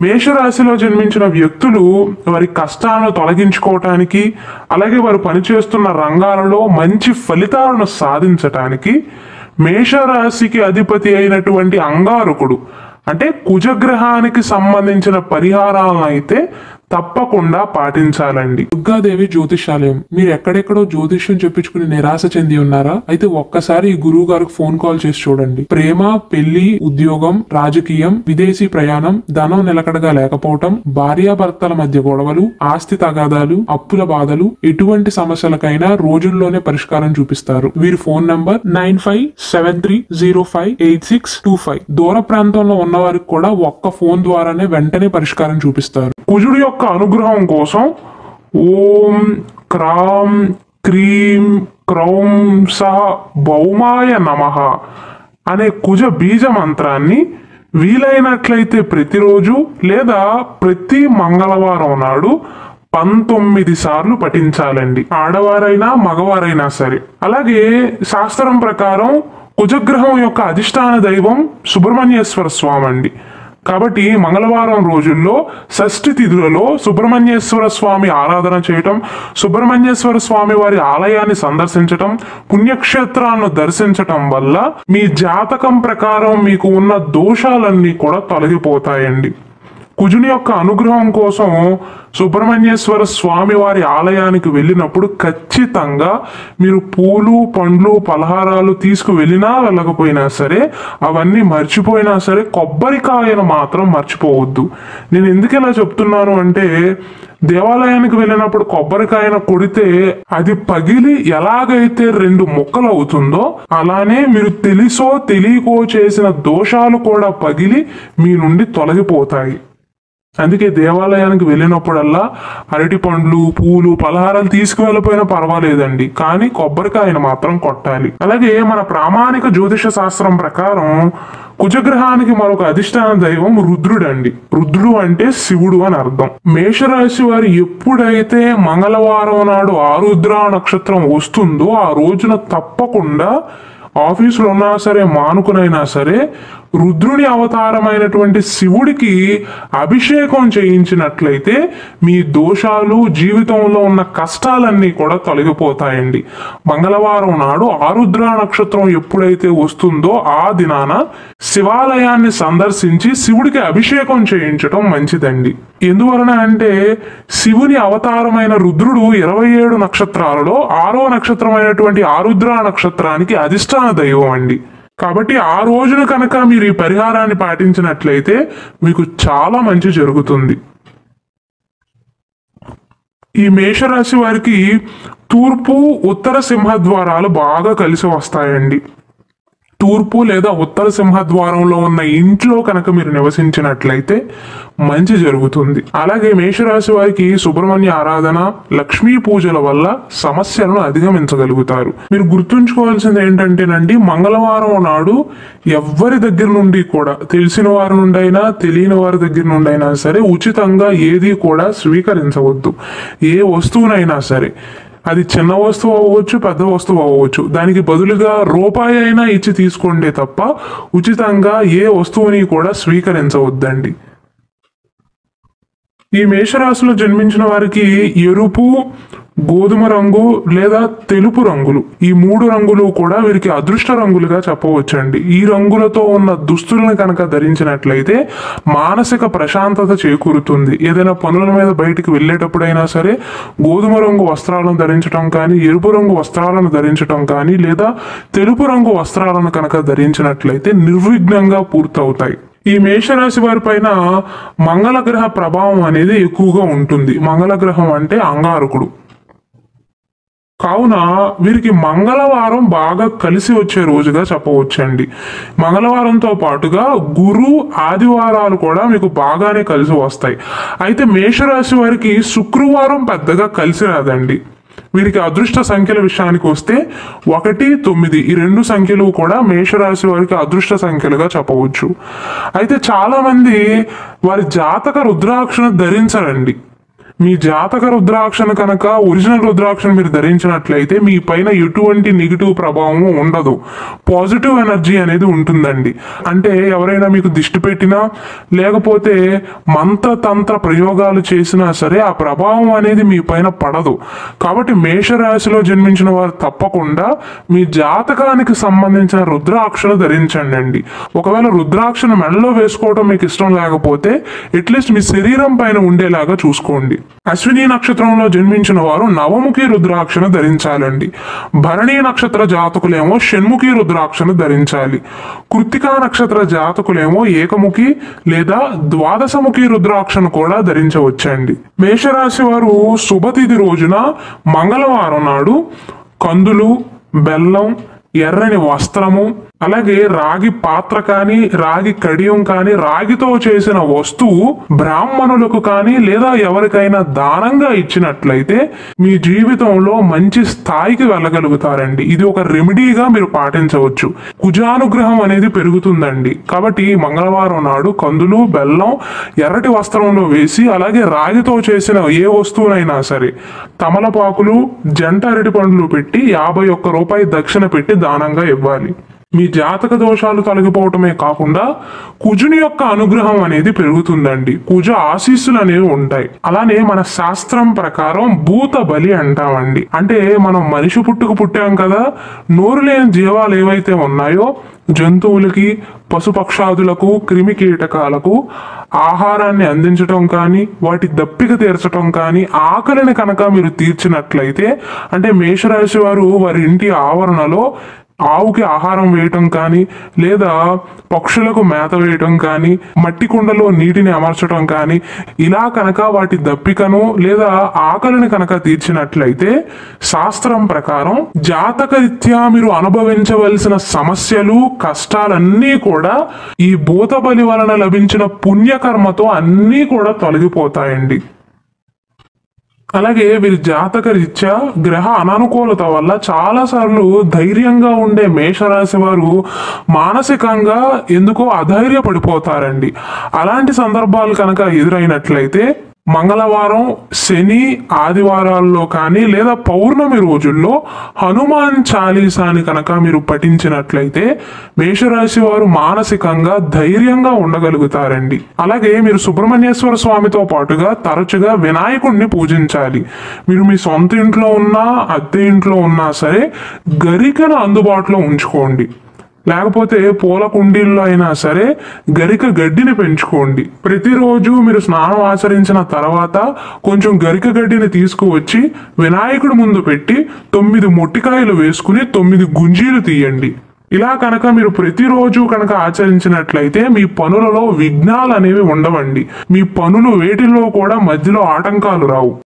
మేషరాశిలో జన్మించిన వ్యక్తులు వారి కష్టాలను తొలగించుకోవటానికి అలాగే వారు పనిచేస్తున్న రంగాలలో మంచి ఫలితాలను సాధించటానికి మేషరాశికి అధిపతి అయినటువంటి అంగారకుడు అంటే కుజగ్రహానికి సంబంధించిన పరిహారాలను అయితే తప్పకుండా పాటించాలండి దుర్గాదేవి జ్యోతిషాలయం మీరు ఎక్కడెక్కడో జ్యోతిష్యం చెప్పించుకుని నిరాశ చెంది ఉన్నారా అయితే ఒక్కసారి ఈ గురువు గారికి ఫోన్ కాల్ చేసి చూడండి ప్రేమ పెళ్లి ఉద్యోగం రాజకీయం విదేశీ ప్రయాణం ధనం నిలకడగా లేకపోవటం భార్యాభర్తల మధ్య గొడవలు ఆస్తి తగాదాలు అప్పుల బాధలు ఎటువంటి సమస్యలకైనా రోజుల్లోనే పరిష్కారం చూపిస్తారు వీరి phone number nine five seven three zero five eight six two five దూర ప్రాంతంలో ఉన్న వారికి కూడా ఒక్క ఫోన్ ద్వారానే వెంటనే పరిష్కారం చూపిస్తారు కుజుడి యొక్క అనుగ్రహం కోసం ఓం క్రాం క్రీం క్రౌం సహ భౌమాయ నమః అనే కుజ బీజ మంత్రాన్ని వీలైనట్లయితే ప్రతిరోజు లేదా ప్రతి మంగళవారం నాడు పంతొమ్మిది సార్లు పఠించాలండి ఆడవారైనా మగవారైనా సరే అలాగే శాస్త్రం ప్రకారం కుజగ్రహం యొక్క అధిష్టాన దైవం సుబ్రహ్మణ్యేశ్వర స్వామి అండి కాబట్టి మంగళవారం రోజుల్లో షష్ఠి తిథులలో సుబ్రహ్మణ్యేశ్వర స్వామి ఆరాధన చేయటం సుబ్రహ్మణ్యేశ్వర స్వామి వారి ఆలయాన్ని సందర్శించటం పుణ్యక్షేత్రాలను దర్శించటం వల్ల మీ జాతకం ప్రకారం మీకు ఉన్న దోషాలన్నీ కూడా తొలగిపోతాయండి కుజుని యొక్క అనుగ్రహం కోసం సుబ్రహ్మణ్యేశ్వర స్వామి వారి ఆలయానికి వెళ్ళినప్పుడు ఖచ్చితంగా మీరు పూలు పండ్లు పలహారాలు తీసుకు వెళ్ళినా వెళ్ళకపోయినా సరే అవన్నీ మర్చిపోయినా సరే కొబ్బరికాయను మాత్రం మర్చిపోవద్దు నేను ఎందుకు ఇలా చెప్తున్నాను అంటే దేవాలయానికి వెళ్ళినప్పుడు కొబ్బరికాయను కొడితే అది పగిలి ఎలాగైతే రెండు ముక్కలు అవుతుందో అలానే మీరు తెలిసో తెలియకో చేసిన దోషాలు కూడా పగిలి మీ నుండి తొలగిపోతాయి అందుకే దేవాలయానికి వెళ్ళినప్పుడల్లా అరటి పండ్లు పూలు పలహారాలు తీసుకువెళ్ళిపోయినా పర్వాలేదండి కానీ కొబ్బరికాయను మాత్రం కొట్టాలి అలాగే మన ప్రామాణిక జ్యోతిష శాస్త్రం ప్రకారం కుజగ్రహానికి మరొక అధిష్టాన దైవం రుద్రుడండి రుద్రుడు అంటే శివుడు అని అర్థం మేషరాశి వారు ఎప్పుడైతే మంగళవారం నాడు ఆరుద్ర నక్షత్రం వస్తుందో ఆ రోజున తప్పకుండా ఆఫీసులో ఉన్నా సరే మానుకునైనా సరే రుద్రుని అవతారమైనటువంటి శివుడికి అభిషేకం చేయించినట్లయితే మీ దోషాలు జీవితంలో ఉన్న కష్టాలన్నీ కూడా తొలగిపోతాయండి మంగళవారం నాడు ఆరుద్ర నక్షత్రం ఎప్పుడైతే వస్తుందో ఆ దినాన శివాలయాన్ని సందర్శించి శివుడికి అభిషేకం చేయించటం మంచిదండి ఎందువలన అంటే శివుని అవతారమైన రుద్రుడు ఇరవై ఏడు నక్షత్రాలలో ఆరో నక్షత్రమైనటువంటి ఆరుద్ర నక్షత్రానికి అధిష్టాన దైవం అండి కాబట్టి ఆ రోజున కనుక మీరు ఈ పరిహారాన్ని పాటించినట్లయితే మీకు చాలా మంచి జరుగుతుంది ఈ మేషరాశి వారికి తూర్పు ఉత్తర సింహద్వారాలు బాగా కలిసి వస్తాయండి తూర్పు లేదా ఉత్తర సింహద్వారంలో ఉన్న ఇంట్లో కనుక మీరు నివసించినట్లయితే మంచి జరుగుతుంది అలాగే మేషరాశి వారికి సుబ్రహ్మణ్య ఆరాధన లక్ష్మీ పూజల వల్ల సమస్యలను అధిగమించగలుగుతారు మీరు గుర్తుంచుకోవాల్సింది ఏంటంటేనండి మంగళవారం నాడు ఎవ్వరి దగ్గర నుండి కూడా తెలిసిన వారి నుండి అయినా తెలియని వారి దగ్గర నుండి అయినా సరే ఉచితంగా ఏది కూడా స్వీకరించవద్దు ఏ వస్తువునైనా సరే అది చిన్న వస్తువు అవ్వచ్చు పెద్ద వస్తువు అవ్వచ్చు దానికి బదులుగా రూపాయి అయినా ఇచ్చి తీసుకోండి తప్ప ఉచితంగా ఏ వస్తువుని కూడా స్వీకరించవద్దండి ఈ మేషరాశిలో జన్మించిన వారికి ఎరుపు గోధుమ రంగు లేదా తెలుపు రంగులు ఈ మూడు రంగులు కూడా వీరికి అదృష్ట రంగులుగా చెప్పవచ్చండి ఈ రంగులతో ఉన్న దుస్తులను కనుక ధరించినట్లయితే మానసిక ప్రశాంతత చేకూరుతుంది ఏదైనా పనుల మీద బయటికి వెళ్ళేటప్పుడైనా సరే గోధుమ రంగు వస్త్రాలను ధరించడం కానీ ఎరుపు రంగు వస్త్రాలను ధరించడం కానీ లేదా తెలుపు రంగు వస్త్రాలను కనుక ధరించినట్లయితే నిర్విఘ్నంగా పూర్తవుతాయి ఈ మేషరాశి వారి పైన మంగళగ్రహ ప్రభావం అనేది ఎక్కువగా ఉంటుంది మంగళగ్రహం అంటే అంగారకుడు కావున వీరికి మంగళవారం బాగా కలిసి వచ్చే రోజుగా చెప్పవచ్చండి మంగళవారంతో పాటుగా గురు ఆదివారాలు కూడా మీకు బాగానే కలిసి వస్తాయి అయితే మేషరాశి వారికి శుక్రవారం పెద్దగా కలిసి రాదండి వీరికి అదృష్ట సంఖ్యల విషయానికి వస్తే ఒకటి తొమ్మిది ఈ రెండు సంఖ్యలు కూడా మేషరాశి వారికి అదృష్ట సంఖ్యలుగా చెప్పవచ్చు అయితే చాలా మంది వారి జాతక రుద్రాక్షను ధరించరండి మీ జాతక రుద్రాక్షను కనుక ఒరిజినల్ రుద్రాక్షను మీరు ధరించినట్లయితే మీ పైన ఎటువంటి నెగిటివ్ ప్రభావం ఉండదు పాజిటివ్ ఎనర్జీ అనేది ఉంటుందండి అంటే ఎవరైనా మీకు దిష్టి పెట్టినా లేకపోతే మంత్రతంత్ర ప్రయోగాలు చేసినా సరే ఆ ప్రభావం అనేది మీ పైన పడదు కాబట్టి మేషరాశిలో జన్మించిన వారు తప్పకుండా మీ జాతకానికి సంబంధించిన రుద్రాక్షను ధరించండి అండి ఒకవేళ రుద్రాక్షను మెడలో వేసుకోవడం మీకు ఇష్టం లేకపోతే అట్లీస్ట్ మీ శరీరం పైన ఉండేలాగా చూసుకోండి అశ్విని నక్షత్రంలో జన్మించిన వారు నవముఖి రుద్రాక్షను ధరించాలండి భరణి నక్షత్ర జాతకులేమో షణ్ముఖి రుద్రాక్షను ధరించాలి కృత్తికా నక్షత్ర జాతకులేమో ఏకముఖి లేదా ద్వాదశముఖి రుద్రాక్షను కూడా ధరించవచ్చండి మేషరాశి వారు శుభతిథి రోజున మంగళవారం నాడు కందులు బెల్లం ఎర్రని వస్త్రము అలాగే రాగి పాత్ర కానీ రాగి కడియం కానీ రాగితో చేసిన వస్తువు బ్రాహ్మణులకు కానీ లేదా ఎవరికైనా దానంగా ఇచ్చినట్లయితే మీ జీవితంలో మంచి స్థాయికి వెళ్ళగలుగుతారండి ఇది ఒక రెమెడీగా మీరు పాటించవచ్చు కుజానుగ్రహం అనేది పెరుగుతుందండి కాబట్టి మంగళవారం నాడు కందులు బెల్లం ఎర్రటి వస్త్రంలో వేసి అలాగే రాగితో చేసిన ఏ వస్తువునైనా సరే తమలపాకులు జంట అరటి పండ్లు పెట్టి యాభై ఒక్క రూపాయి దక్షిణ పెట్టి దానంగా ఇవ్వాలి మీ జాతక దోషాలు తొలగిపోవటమే కాకుండా కుజుని యొక్క అనుగ్రహం అనేది పెరుగుతుందండి కుజ ఆశీస్సులు అనేవి ఉంటాయి అలానే మన శాస్త్రం ప్రకారం భూత బలి అంటామండి అంటే మనం మనిషి పుట్టుకు పుట్టాం కదా నోరు లేని జీవాలు ఏవైతే ఉన్నాయో జంతువులకి పశుపక్షాదులకు క్రిమి కీటకాలకు ఆహారాన్ని అందించటం కానీ వాటి దప్పిక తీర్చటం కానీ ఆకలిని కనుక మీరు తీర్చినట్లయితే అంటే మేషరాశి వారు వారి ఇంటి ఆవరణలో ఆవుకి ఆహారం వేయటం కానీ లేదా పక్షులకు మేత వేయటం కానీ మట్టి కుండలో నీటిని అమర్చటం కానీ ఇలా కనుక వాటి దప్పికను లేదా ఆకలిని కనుక తీర్చినట్లయితే శాస్త్రం ప్రకారం జాతకరీత్యా మీరు అనుభవించవలసిన సమస్యలు కష్టాలన్నీ కూడా ఈ భూతబలి వలన లభించిన పుణ్యకర్మతో అన్నీ కూడా తొలగిపోతాయండి అలాగే వీరి జాతక రీత్యా గ్రహ అననుకూలత వల్ల చాలాసార్లు ధైర్యంగా ఉండే మేషరాశి వారు మానసికంగా ఎందుకో అధైర్యపడిపోతారండి అలాంటి సందర్భాలు కనుక ఎదురైనట్లయితే మంగళవారం శని ఆదివారాల్లో కానీ లేదా పౌర్ణమి రోజుల్లో హనుమాన్ చాలీసాని కనుక మీరు పఠించినట్లయితే మేషరాశి వారు మానసికంగా ధైర్యంగా ఉండగలుగుతారండి అలాగే మీరు సుబ్రహ్మణ్యేశ్వర స్వామితో పాటుగా తరచుగా వినాయకుడిని పూజించాలి మీరు మీ సొంత ఇంట్లో ఉన్నా అద్దె ఇంట్లో ఉన్నా సరే గరికను అందుబాటులో ఉంచుకోండి లేకపోతే పూల కుండీల్లో అయినా సరే గరిక గడ్డిని పెంచుకోండి ప్రతిరోజు మీరు స్నానం ఆచరించిన తర్వాత కొంచెం గరిక గడ్డిని తీసుకువచ్చి వినాయకుడి ముందు పెట్టి తొమ్మిది మొట్టికాయలు వేసుకుని తొమ్మిది గుంజీలు తీయండి ఇలా కనుక మీరు ప్రతిరోజు కనుక ఆచరించినట్లయితే మీ పనులలో విఘ్నాలు అనేవి ఉండవండి మీ పనులు వేటిల్లో కూడా మధ్యలో ఆటంకాలు రావు